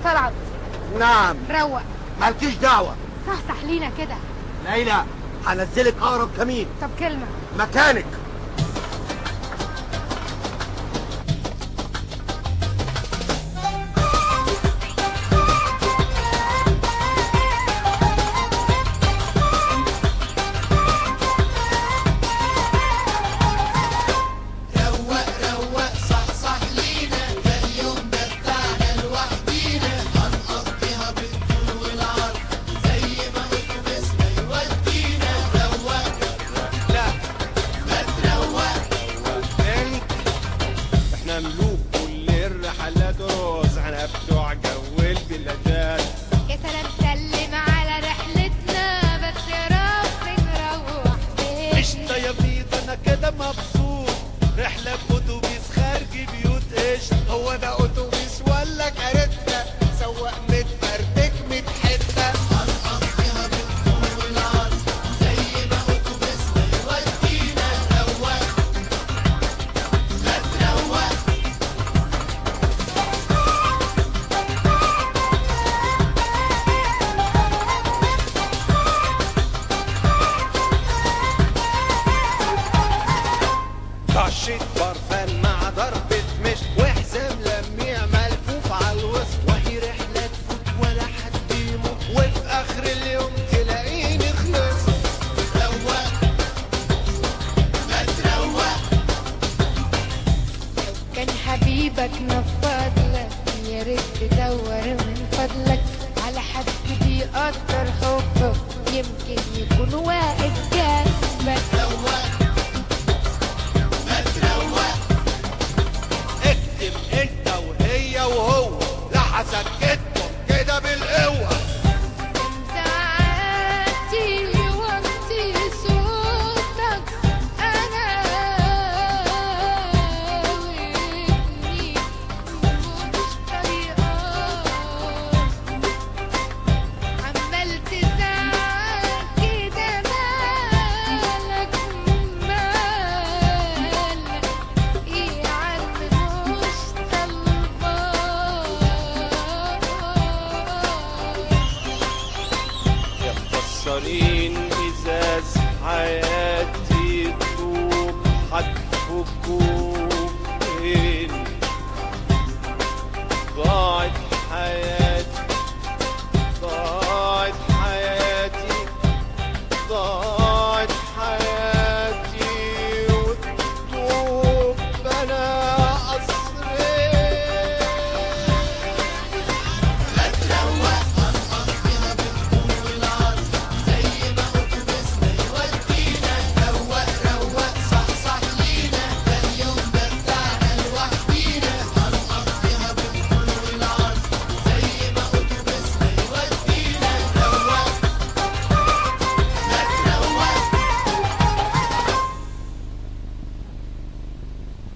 طلعت نعم روق مالكيش دعوة صحصح لينا كده ليلى هنزلك أقرب كمين طب كلمة مكانك روق روق صح صح لينا ده اليوم ده بتاعنا لوحدينا هنقضيها بالطول والعرض زي ما اتوبيسنا يودينا روق لا ما تروق انت احنا ملوك كل الرحلات روز احنا بتوع جو البلادات يا سلام سلم على رحلتنا بس يا رب نروح قشطة يا بيض انا كده مبسوط رحلة بأتوبيس خارج بيوت قشطة هو ده أتوبيس ولا كارتة سواق متفرتك ميت حتة هنقضيها بالطول والعرض زي ما اتوبيسنا يودينا روق ما تروق طشة برفان مع ضربة مش وحزام لميع ملفوف على الوسط وهي رحلة تفوت ولا حد يموت وفي آخر اليوم تلاقيني خلصت روق ما تروق كان حبيبك نفض لك يا ريت تدور من فضلك على حد بيقدر حبك يمكن يكون واقف جنبك